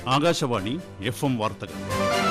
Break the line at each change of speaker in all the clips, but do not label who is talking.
Akashvani F M വാർത്തകൾ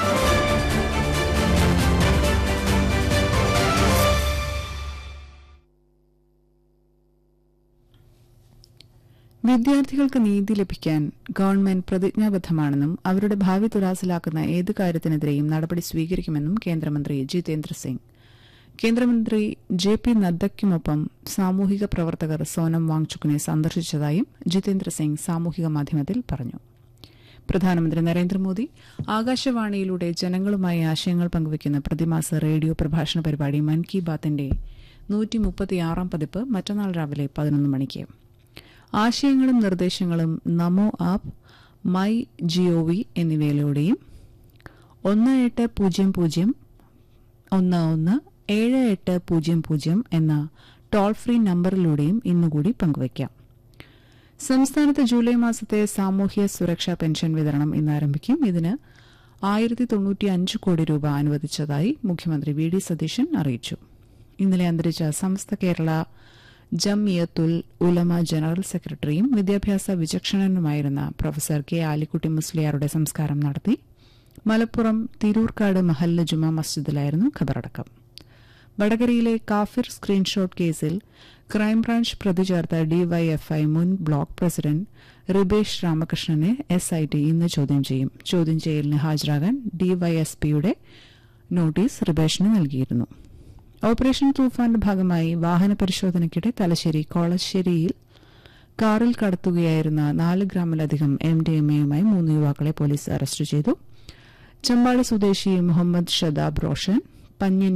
വിദ്യാർത്ഥികൾക്ക് നീതി ലഭിക്കാൻ ഗവൺമെന്റ് പ്രതിജ്ഞാബദ്ധമാണെന്നും അവരുടെ ഭാവി തുലാസിലാക്കുന്ന ഏത് കാര്യത്തിനെതിരെയും നടപടി സ്വീകരിക്കുമെന്നും കേന്ദ്രമന്ത്രി ജിതേന്ദ്ര സിംഗ് കേന്ദ്രമന്ത്രി ജെ പി നദ്ദയ്ക്കുമൊപ്പം സാമൂഹിക പ്രവർത്തകർ സോനം വാങ്ചുക്കിനെ സന്ദർശിച്ചതായും ജിതേന്ദ്ര സിംഗ് സാമൂഹിക മാധ്യമത്തിൽ പറഞ്ഞു പ്രധാനമന്ത്രി നരേന്ദ്രമോദി ആകാശവാണിയിലൂടെ ജനങ്ങളുമായി ആശയങ്ങൾ പങ്കുവയ്ക്കുന്ന പ്രതിമാസ റേഡിയോ പ്രഭാഷണ പരിപാടി മൻ കി ബാത്തിന്റെ നൂറ്റി മുപ്പത്തിയാറാം പതിപ്പ് മറ്റന്നാൾ രാവിലെ പതിനൊന്ന് മണിക്ക് ആശയങ്ങളും നിർദ്ദേശങ്ങളും നമോ ആപ്പ് മൈ ജിഒവി എന്നിവയിലൂടെയും ഒന്ന് എട്ട് പൂജ്യം പൂജ്യം ഒന്ന് ഒന്ന് ഏഴ് എട്ട് പൂജ്യം പൂജ്യം എന്ന ടോൾ ഫ്രീ നമ്പറിലൂടെയും ഇന്നുകൂടി പങ്കുവയ്ക്കാം സംസ്ഥാനത്ത് ജൂലൈ മാസത്തെ സാമൂഹ്യ സുരക്ഷാ പെൻഷൻ വിതരണം ഇന്ന് ആരംഭിക്കും ഇതിന് ആയിരത്തി തൊണ്ണൂറ്റി അഞ്ച് കോടി രൂപ അനുവദിച്ചതായി മുഖ്യമന്ത്രി വി ഡി സതീശൻ അറിയിച്ചു ഇന്നലെ അന്തരിച്ച സമസ്ത കേരള ജംഇയത്തുൽ ഉലമ ജനറൽ സെക്രട്ടറിയും വിദ്യാഭ്യാസ വിചക്ഷണനുമായിരുന്ന പ്രൊഫസർ കെ ആലിക്കുട്ടി മുസ്ലിയാരുടെ സംസ്കാരം നടത്തി മലപ്പുറം തിരൂർക്കാട് മഹല്ല ജുമാ മസ്ജിദിലായിരുന്നു ഖബറടക്കം വടകരയിലെ കാഫിർ സ്ക്രീൻഷോട്ട് കേസിൽ ക്രൈംബ്രാഞ്ച് പ്രതി ചേർത്ത ഡിവൈഎഫ്ഐ മുൻ ബ്ലോക്ക് പ്രസിഡന്റ് റിബേഷ് രാമകൃഷ്ണനെ എസ് ഐ ടി ഇന്ന് ചോദ്യം ചെയ്യും ചോദ്യം ചെയ്യലിന് ഹാജരാകാൻ ഡിവൈഎസ്പിയുടെ നോട്ടീസ് റിബേഷിന് നൽകിയിരുന്നു ഓപ്പറേഷൻ തൂഫാന്റെ ഭാഗമായി വാഹന പരിശോധനയ്ക്കിടെ തലശ്ശേരി കോളശ്ശേരിയിൽ കാറിൽ കടത്തുകയായിരുന്ന നാല് ഗ്രാമിലധികം എം ഡി എം എയുമായി മൂന്ന് യുവാക്കളെ പോലീസ് അറസ്റ്റ് ചെയ്തു ചമ്പാട് സ്വദേശി മുഹമ്മദ് ഷദാബ് റോഷൻ പന്യൻ